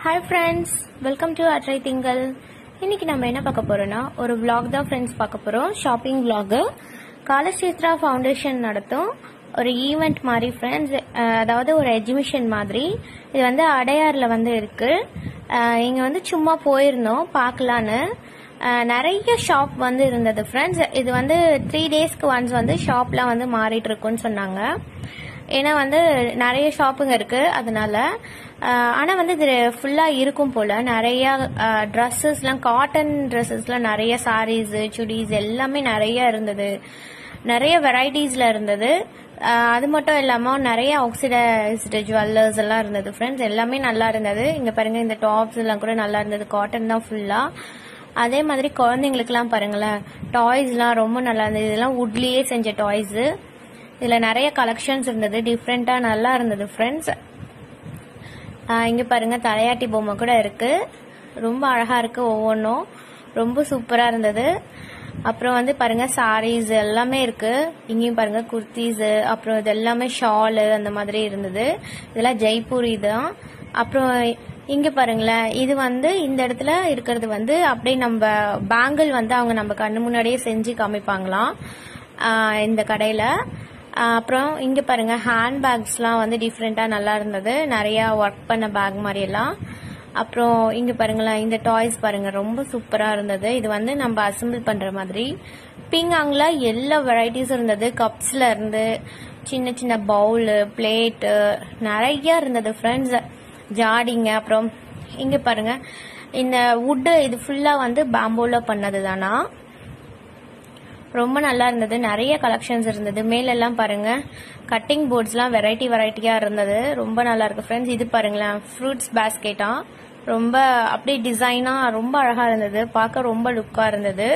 hi friends welcome to அட்ரை திங்கள் இன்னைக்கு நம்ம என்ன பார்க்க போறோம்னா ஒரு vlog தான் ஃப்ரெண்ட்ஸ் பார்க்க போறோம் ஷாப்பிங் vlog காலசேத்ரா ஃபவுண்டேஷன் நடத்தும் ஒரு ஈவெண்ட் மாதிரி ஃப்ரெண்ட்ஸ் அதாவது ஒரு எக்ஸிபிஷன் மாதிரி இது வந்து அடையார்ல வந்து இருக்கு அஹ் இங்க வந்து சும்மா போயிருந்தோம் பார்க்கலான்னு அஹ் நிறைய ஷாப் வந்து இருந்தது ஃப்ரெண்ட்ஸ் இது வந்து த்ரீ டேஸ்க்கு ஒன்ஸ் வந்து ஷாப்லாம் வந்து மாறிட்டு இருக்குன்னு சொன்னாங்க ஏன்னா வந்து நிறைய ஷாப்புங்க இருக்கு அதனால ஆஹ் ஆனா வந்து இது ஃபுல்லா இருக்கும் போல நிறைய ட்ரெஸ்ஸஸ்லாம் காட்டன் ட்ரெஸ்ஸஸ்லாம் நிறைய சாரீஸ் சுடிஸ் எல்லாமே நிறைய இருந்தது நிறைய வெரைட்டிஸ்ல இருந்தது ஆஹ் அது மட்டும் இல்லாம நிறைய ஆக்சிடைஸ்டு ஜுவல்லர்ஸ் எல்லாம் இருந்தது ஃப்ரெண்ட்ஸ் எல்லாமே நல்லா இருந்தது இங்க பாருங்க இந்த டாப்ஸ் எல்லாம் கூட நல்லா இருந்தது காட்டன் தான் ஃபுல்லா அதே மாதிரி குழந்தைங்களுக்குலாம் பாருங்களேன் டாய்ஸ்லாம் ரொம்ப நல்லா இருந்தது இதெல்லாம் வுட்லயே செஞ்ச டாய்ஸ் இதுல நிறைய கலெக்ஷன்ஸ் இருந்தது டிஃப்ரெண்டா நல்லா இருந்தது ஃப்ரெண்ட்ஸ் இங்க பாருங்க தலையாட்டி பொம்மை கூட இருக்கு ரொம்ப அழகா இருக்கு ஒவ்வொன்றும் ரொம்ப சூப்பரா இருந்தது அப்புறம் வந்து பாருங்க சாரீஸ் எல்லாமே இருக்கு இங்கேயும் பாருங்க குர்த்திஸ் அப்புறம் இது எல்லாமே ஷாலு அந்த மாதிரி இருந்தது இதெல்லாம் ஜெய்ப்பூரி தான் அப்புறம் இங்க பாருங்களேன் இது வந்து இந்த இடத்துல இருக்கிறது வந்து அப்படியே நம்ம பேங்கிள் வந்து அவங்க நம்ம கண்ணு முன்னாடியே செஞ்சு காமிப்பாங்களாம் ஆஹ் இந்த கடையில ஆஹ் அப்புறம் இங்க பாருங்க ஹேண்ட் பேக்ஸ்லாம் வந்து டிஃப்ரெண்டா நல்லா இருந்தது நிறைய ஒர்க் பண்ண பேக் மாதிரி எல்லாம் அப்புறம் இங்க பாருங்களேன் இந்த டாய்ஸ் பாருங்க ரொம்ப சூப்பரா இருந்தது இது வந்து நம்ம அசம்பிள் பண்ற மாதிரி பீங்காங்ல எல்லா வெரைட்டிஸும் இருந்தது கப்ஸ்ல இருந்து சின்ன சின்ன பவுலு பிளேட்டு நிறைய இருந்தது ஃப்ரெண்ட்ஸ் ஜாடிங்க அப்புறம் இங்க பாருங்க இந்த வுட்டு இது ஃபுல்லா வந்து பேம்போல பண்ணது தானா ரொம்ப நல்லா இருந்தது நிறைய கலெக்ஷன்ஸ் இருந்தது மேலெல்லாம் பாருங்க கட்டிங் போர்ட்ஸ்லாம் வெரைட்டி வெரைட்டியா இருந்தது ரொம்ப நல்லா இருக்கு ஃப்ரெண்ட்ஸ் இது பாருங்களேன் ஃப்ரூட்ஸ் பேஸ்கெட்டா ரொம்ப அப்படியே டிசைனா ரொம்ப அழகா இருந்தது பார்க்க ரொம்ப லுக்கா இருந்தது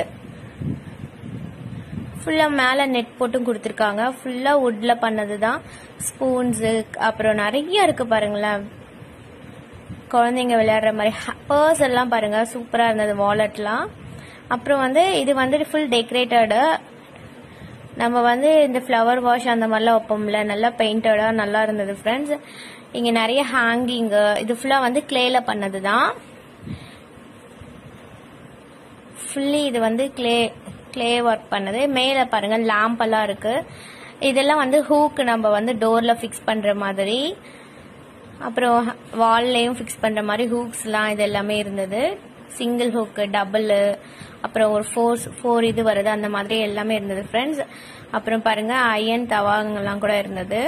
ஃபுல்லா மேல நெட் போட்டும் கொடுத்துருக்காங்க ஃபுல்லா வுட்ல பண்ணது தான் ஸ்பூன்ஸ் அப்புறம் நிறைய இருக்கு பாருங்களேன் குழந்தைங்க விளையாடுற மாதிரி பர்ஸ் எல்லாம் பாருங்க சூப்பரா இருந்தது வாலெட்லாம் அப்புறம் வந்து இது வந்து ஃபுல் டெக்கரேட்டடு நம்ம வந்து இந்த ஃப்ளவர் வாஷ் அந்த மாதிரிலாம் வைப்போம்ல நல்லா பெயிண்டடா நல்லா இருந்தது ஃப்ரெண்ட்ஸ் இங்க நிறைய ஹேங்கிங் இது ஃபுல்லா வந்து கிளேல பண்ணது தான் ஃபுல்லி இது வந்து கிளே கிளே ஒர்க் பண்ணது மேல பாருங்க லேம்ப் எல்லாம் இருக்கு இதெல்லாம் வந்து ஹூக் நம்ம வந்து டோர்ல ஃபிக்ஸ் பண்ற மாதிரி அப்புறம் வால்லையும் ஃபிக்ஸ் பண்ற மாதிரி ஹூக்ஸ்லாம் இது எல்லாமே இருந்தது சிங்கிள் ஹூக்கு டபுள் அப்புறம் ஒரு ஃபோர் ஃபோர் இது வருது அந்த மாதிரி எல்லாமே இருந்தது ஃப்ரெண்ட்ஸ் அப்புறம் பாருங்க அயன் தவாங்கெல்லாம் கூட இருந்தது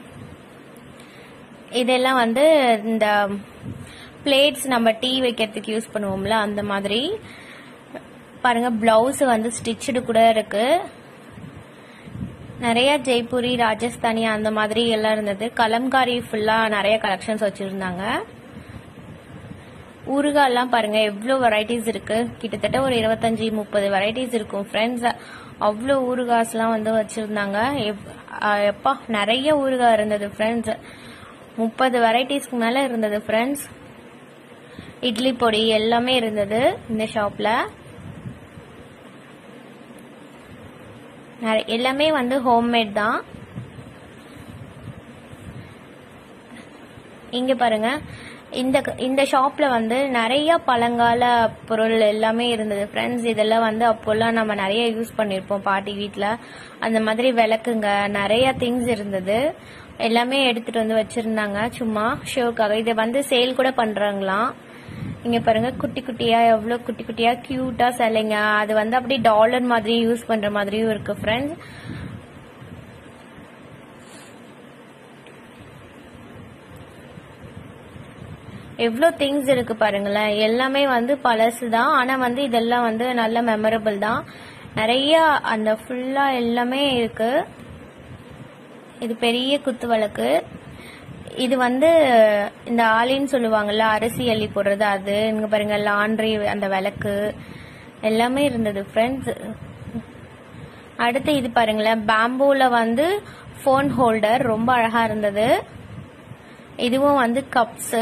இதெல்லாம் வந்து இந்த பிளேட்ஸ் நம்ம டீ வைக்கிறதுக்கு யூஸ் பண்ணுவோம்ல அந்த மாதிரி பாருங்க பிளவுஸ் வந்து ஸ்டிச்சுடு கூட இருக்கு நிறைய ஜெய்ப்பூரி ராஜஸ்தானி அந்த மாதிரி எல்லாம் இருந்தது கலம்காரி ஃபுல்லா நிறைய கலெக்ஷன்ஸ் வச்சிருந்தாங்க ஊறுகாய்லாம் பாருங்க எவ்வளோ வெரைட்டிஸ் இருக்கு கிட்டத்தட்ட ஒரு இருபத்தஞ்சு முப்பது வெரைட்டிஸ் இருக்கும் ஃப்ரெண்ட்ஸ் அவ்வளோ ஊறுகாய்ஸ்லாம் வந்து வச்சிருந்தாங்க எப்- அஹ் எப்பா நிறைய ஊறுகாய் இருந்தது ஃப்ரெண்ட்ஸ் முப்பது வெரைட்டிஸ்க்கு மேல இருந்தது ஃப்ரெண்ட்ஸ் இட்லி பொடி எல்லாமே இருந்தது இந்த ஷாப்ல நிறைய- எல்லாமே வந்து ஹோம்மேட் தான் இங்க பாருங்க இந்த இந்த ஷாப்ல வந்து நிறைய பழங்கால பொருள் எல்லாமே இருந்தது ஃப்ரெண்ட்ஸ் இதெல்லாம் வந்து அப்போல்லாம் நம்ம நிறைய யூஸ் பண்ணிருப்போம் பாட்டி வீட்ல அந்த மாதிரி விளக்குங்க நிறைய திங்ஸ் இருந்தது எல்லாமே எடுத்துட்டு வந்து வச்சிருந்தாங்க சும்மா ஷோக்காக இதை வந்து சேல் கூட பண்றாங்களாம் இங்க பாருங்க குட்டி குட்டியா எவ்வளவு குட்டி குட்டியா கியூட்டா சிலைங்க அது வந்து அப்படியே டாலர் மாதிரி யூஸ் பண்ற மாதிரியும் இருக்கு ஃப்ரெண்ட்ஸ் எவ்வளோ திங்ஸ் இருக்கு பாருங்களேன் எல்லாமே வந்து பழசு தான் ஆனா வந்து இதெல்லாம் வந்து நல்ல மெமரபிள் தான் நிறைய அந்த ஃபுல்லா எல்லாமே இருக்கு இது பெரிய குத்து விளக்கு இது வந்து இந்த ஆலின்னு சொல்லுவாங்கல்ல அரிசி அள்ளி போடுறது அது இங்க பாருங்க லாண்ட்ரி அந்த விளக்கு எல்லாமே இருந்தது ஃப்ரெண்ட்ஸ் அடுத்து இது பாருங்களேன் பேம்பூல வந்து ஃபோன் ஹோல்டர் ரொம்ப அழகா இருந்தது இதுவும் வந்து கப்ஸ்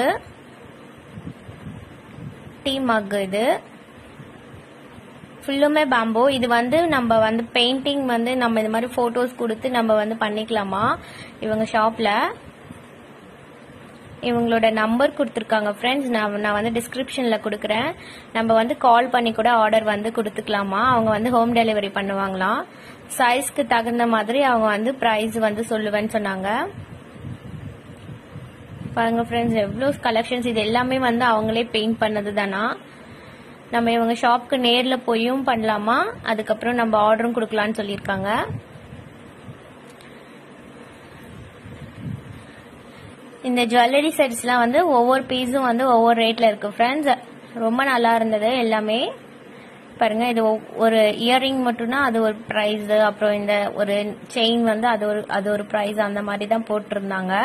டீ மக் இது ஃபுல்லுமே பேம்போ இது வந்து நம்ம வந்து பெயிண்டிங் வந்து நம்ம இந்த மாதிரி போட்டோஸ் கொடுத்து நம்ம வந்து பண்ணிக்கலாமா இவங்க ஷாப்ல இவங்களோட நம்பர் கொடுத்துருக்காங்க ஃப்ரெண்ட்ஸ் நான் நான் வந்து டிஸ்கிரிப்ஷனில் கொடுக்குறேன் நம்ம வந்து கால் பண்ணி கூட ஆர்டர் வந்து கொடுத்துக்கலாமா அவங்க வந்து ஹோம் டெலிவரி பண்ணுவாங்களாம் சைஸ்க்கு தகுந்த மாதிரி அவங்க வந்து ப்ரைஸ் வந்து சொல்லுவேன்னு சொன்னாங்க பாருங்க ஃப்ரெண்ட்ஸ் எவ்வளோ கலெக்ஷன்ஸ் இது எல்லாமே வந்து அவங்களே பெயிண்ட் பண்ணது தானா நம்ம இவங்க ஷாப்க்கு நேரில் போயும் பண்ணலாமா அதுக்கப்புறம் நம்ம ஆர்டரும் கொடுக்கலான்னு சொல்லியிருக்காங்க இந்த ஜுவல்லரி செட்ஸ்லாம் வந்து ஒவ்வொரு பீஸும் வந்து ஒவ்வொரு ரேட்ல இருக்கு ஃப்ரெண்ட்ஸ் ரொம்ப நல்லா இருந்தது எல்லாமே பாருங்க இது ஒவ்- ஒரு இயரிங் மட்டும்னா அது ஒரு ப்ரைஸ் அப்புறம் இந்த ஒரு செயின் வந்து அது ஒரு அது ஒரு ப்ரைஸ் அந்த மாதிரி தான் போட்டிருந்தாங்க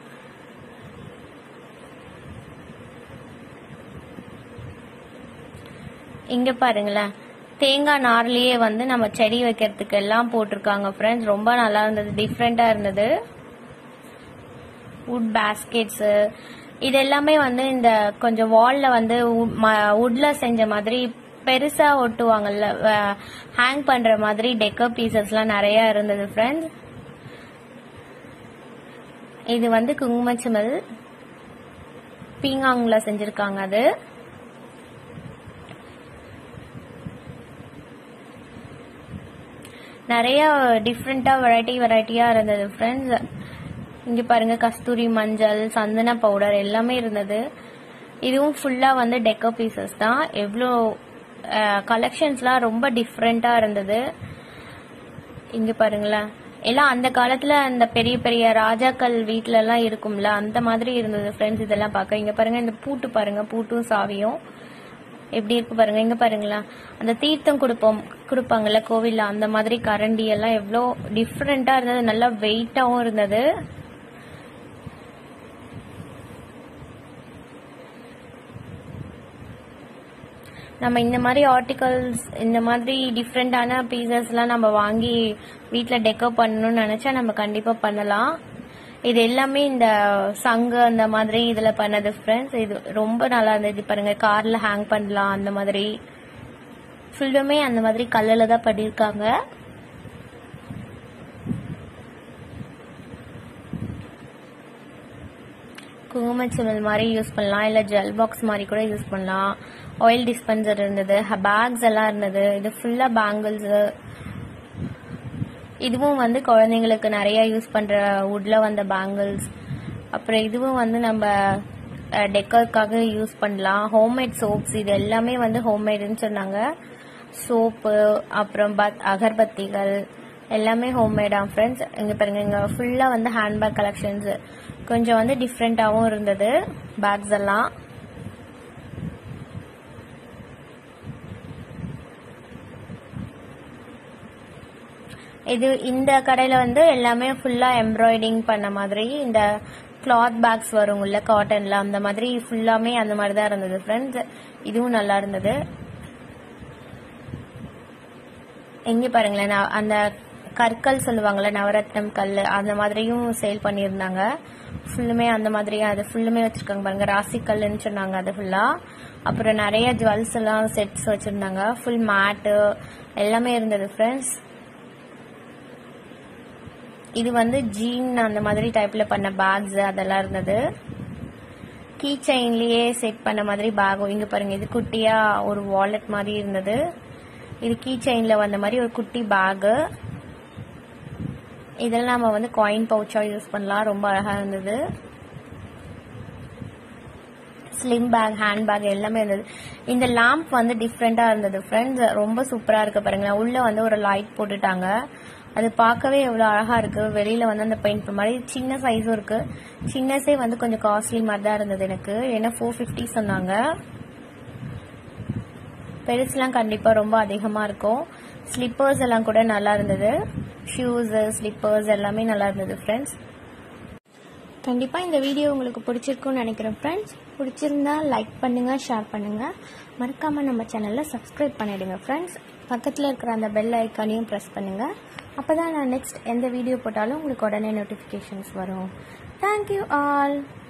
இங்க பாருங்களேன் தேங்காய் நார்லயே வந்து நம்ம செடி வைக்கிறதுக்கு எல்லாம் போட்டிருக்காங்க ஃப்ரெண்ட்ஸ் ரொம்ப நல்லா இருந்தது டிஃப்ரெண்டா இருந்தது வுட் பேஸ்கெட்ஸ் இது எல்லாமே வந்து இந்த கொஞ்சம் வால்ல வந்து வுட்ல செஞ்ச மாதிரி பெருசா ஒட்டுவாங்கல்ல ஹேங் பண்ற மாதிரி டெக்கர் பீசஸ்லாம் நிறைய இருந்தது ஃப்ரெண்ட்ஸ் இது வந்து குங்குமச்சிமல் பீங்காங்ல செஞ்சிருக்காங்க அது நிறைய டிஃப்ரெண்டா வெரைட்டி வெரைட்டியா இருந்தது ஃப்ரெண்ட்ஸ் இங்க பாருங்க கஸ்தூரி மஞ்சள் சந்தன பவுடர் எல்லாமே இருந்தது இதுவும் ஃபுல்லா வந்து டெக்கோ பீசஸ் தான் எவ்வளோ கலெக்ஷன்ஸ்லாம் ரொம்ப டிஃப்ரெண்டா இருந்தது இங்க பாருங்களேன் எல்லாம் அந்த காலத்துல அந்த பெரிய பெரிய ராஜாக்கள் வீட்ல எல்லாம் இருக்கும்ல அந்த மாதிரி இருந்தது ஃப்ரெண்ட்ஸ் இதெல்லாம் பார்க்க இங்க பாருங்க இந்த பூட்டு பாருங்க பூட்டும் சாவியும் எப்படி இருக்கு பாருங்க இங்க பாருங்களா அந்த தீர்த்தம் கொடுப்போம் கொடுப்பாங்கல்ல கோவில்ல அந்த மாதிரி கரண்டி எல்லாம் எவ்வளோ டிஃப்ரெண்டா இருந்தது நல்லா வெயிட்டாவும் இருந்தது நம்ம இந்த மாதிரி ஆர்டிகல்ஸ் இந்த மாதிரி டிஃப்ரெண்டான பீசஸ் எல்லாம் நம்ம வாங்கி வீட்ல டெக்கோ பண்ணணும்னு நினைச்சா நம்ம கண்டிப்பா பண்ணலாம் இது எல்லாமே இந்த சங்கு அந்த மாதிரி இதுல பண்ணது ஃப்ரெண்ட்ஸ் இது ரொம்ப நல்லா இருந்தது பாருங்க கார்ல ஹேங் பண்ணலாம் அந்த மாதிரி ஃபுல்லுமே அந்த மாதிரி கல்லுல தான் பண்ணிருக்காங்க குங்குமச்சிமல் மாதிரி யூஸ் பண்ணலாம் இல்ல ஜெல் பாக்ஸ் மாதிரி கூட யூஸ் பண்ணலாம் ஆயில் டிஸ்பென்சர் இருந்தது பேக்ஸ் எல்லாம் இருந்தது இது ஃபுல்லா பேங்கிள்ஸ் இதுவும் வந்து குழந்தைங்களுக்கு நிறைய யூஸ் பண்ற வுட்ல வந்த பேங்கிள்ஸ் அப்புறம் இதுவும் வந்து நம்ம டெக்கருக்காக யூஸ் பண்ணலாம் ஹோம்மேட் சோப்ஸ் இது எல்லாமே வந்து ஹோம்மேடுன்னு சொன்னாங்க சோப்பு அப்புறம் பத் அகர்பத்திகள் எல்லாமே ஹோம்மேடா ஃப்ரெண்ட்ஸ் இங்க பாருங்க இங்க ஃபுல்லா வந்து ஹேண்ட்பேக் கலெக்ஷன்ஸ் கொஞ்சம் வந்து டிஃப்ரெண்டாவும் இருந்தது பேக்ஸ் எல்லாம் இது இந்த கடையில வந்து எல்லாமே ஃபுல்லா எம்ப்ராய்டிங் பண்ண மாதிரி இந்த கிளாத் பேக்ஸ் வருங்கல்ல காட்டன்ல அந்த மாதிரி ஃபுல்லாமே அந்த மாதிரி தான் இருந்தது ஃப்ரெண்ட்ஸ் இதுவும் நல்லா இருந்தது எங்க பாருங்களேன் நான் அந்த கற்கள் சொல்லுவாங்கல்ல நவரத்னம் கல் அந்த மாதிரியும் சேல் பண்ணியிருந்தாங்க ஃபுல்லுமே அந்த மாதிரி அது ஃபுல்லுமே வச்சிருக்காங்க பாருங்க ராசி கல்லுன்னு சொன்னாங்க அது ஃபுல்லா அப்புறம் நிறைய ஜுவல்ஸ் எல்லாம் செட்ஸ் வச்சிருந்தாங்க ஃபுல் மேட்டு எல்லாமே இருந்தது ஃப்ரெண்ட்ஸ் இது வந்து ஜீன் அந்த மாதிரி டைப்ல பண்ண பேக்ஸ் அதெல்லாம் இருந்தது கீ செயின்லயே செட் பண்ண மாதிரி பேக் இங்க பாருங்க இது குட்டியா ஒரு வாலெட் மாதிரி இருந்தது இது கீ செயின்ல வந்த மாதிரி ஒரு குட்டி பேக் இதெல்லாம் நம்ம வந்து காயின் பவுச்சா யூஸ் பண்ணலாம் ரொம்ப அழகா இருந்தது ஸ்லிம் பேக் ஹேண்ட் பேக் எல்லாமே இருந்தது இந்த லேம்ப் வந்து டிஃப்ரெண்டா இருந்தது ஃப்ரெண்ட்ஸ் ரொம்ப சூப்பரா இருக்கு பாருங்களேன் உள்ள வந்து ஒரு லைட் போட்டுட்டாங்க அது பார்க்கவே எவ்வளவு அழகா இருக்கு வெளியில வந்து அந்த பெயிண்ட் மாதிரி சின்ன சைஸும் இருக்கு சின்னஸே வந்து கொஞ்சம் காஸ்ட்லி மாதிரி தான் இருந்தது எனக்கு ஏன்னா ஃபோர் ஃபிஃப்டி சொன்னாங்க பெருசுலாம் கண்டிப்பா ரொம்ப அதிகமா இருக்கும் ஸ்லிப்பர்ஸ் எல்லாம் கூட நல்லா இருந்தது ஷூஸ் ஸ்லிப்பர்ஸ் எல்லாமே நல்லா இருந்தது ஃப்ரெண்ட்ஸ் கண்டிப்பா இந்த வீடியோ உங்களுக்கு பிடிச்சிருக்கும்னு நினைக்கிறேன் ஃப்ரெண்ட்ஸ் பிடிச்சிருந்தா லைக் பண்ணுங்க ஷேர் பண்ணுங்க மறக்காம நம்ம சேனல்ல சப்ஸ்கிரைப் பண்ணிடுங்க ஃப்ரெண்ட்ஸ் பக்கத்துல இருக்கிற அந்த பெல் ஐக்கானையும் ப்ரெஸ் பண்ணுங்க அப்பதான் நான் நெக்ஸ்ட் எந்த வீடியோ போட்டாலும் உங்களுக்கு உடனே நோட்டிஃபிகேஷன்ஸ் வரும் தேங்க்யூ ஆல்